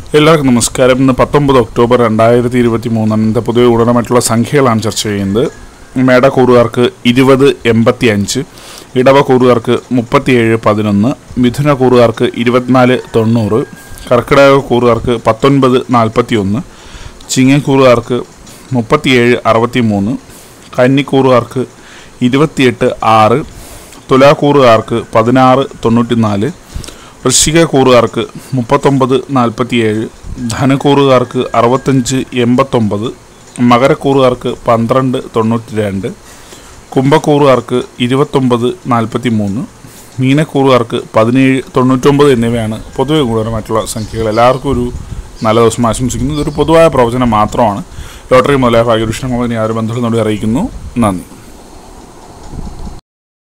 എല്ലാവർക്കും നമസ്കാരം ഇന്ന് പത്തൊമ്പത് ഒക്ടോബർ രണ്ടായിരത്തി ഇരുപത്തി മൂന്നാം ഇന്നത്തെ പൊതുവെ ഉടനമായിട്ടുള്ള സംഖ്യകളാണ് ചർച്ച ചെയ്യുന്നത് മേടക്കൂറുകാർക്ക് ഇരുപത് എൺപത്തി അഞ്ച് ഇടവ കൂറുകാർക്ക് മുപ്പത്തിയേഴ് പതിനൊന്ന് മിഥുന കൂറുകാർക്ക് ഇരുപത്തിനാല് തൊണ്ണൂറ് കർക്കിടക കൂറുകാർക്ക് പത്തൊൻപത് നാൽപ്പത്തി ഒന്ന് ചിങ്ങക്കൂറുകാർക്ക് മുപ്പത്തിയേഴ് അറുപത്തി മൂന്ന് കന്നിക്കൂറുകാർക്ക് ഇരുപത്തിയെട്ട് ആറ് തുലാക്കൂറുകാർക്ക് പതിനാറ് തൊണ്ണൂറ്റിനാല് വൃശ്ചിക കൂറുകാർക്ക് മുപ്പത്തൊമ്പത് നാൽപ്പത്തിയേഴ് ധനക്കൂറുകാർക്ക് അറുപത്തഞ്ച് എൺപത്തൊമ്പത് മകരക്കൂറുകാർക്ക് പന്ത്രണ്ട് തൊണ്ണൂറ്റി രണ്ട് കുംഭക്കൂറുകാർക്ക് ഇരുപത്തൊമ്പത് നാൽപ്പത്തി മൂന്ന് മീനക്കൂറുകാർക്ക് പതിനേഴ് തൊണ്ണൂറ്റൊമ്പത് എന്നിവയാണ് പൊതുവെ ഗുണപരമായിട്ടുള്ള സംഖ്യകൾ എല്ലാവർക്കും ഒരു നല്ല ദിവസം ആശംസിക്കുന്നു ഇതൊരു പൊതുവായ പ്രവചനം മാത്രമാണ് ലോട്ടറി മുതലായ ഭാഗ്യദൂഷണങ്ങൾ ഇനി ആരും ബന്ധുക്കളോട് അറിയിക്കുന്നു നന്ദി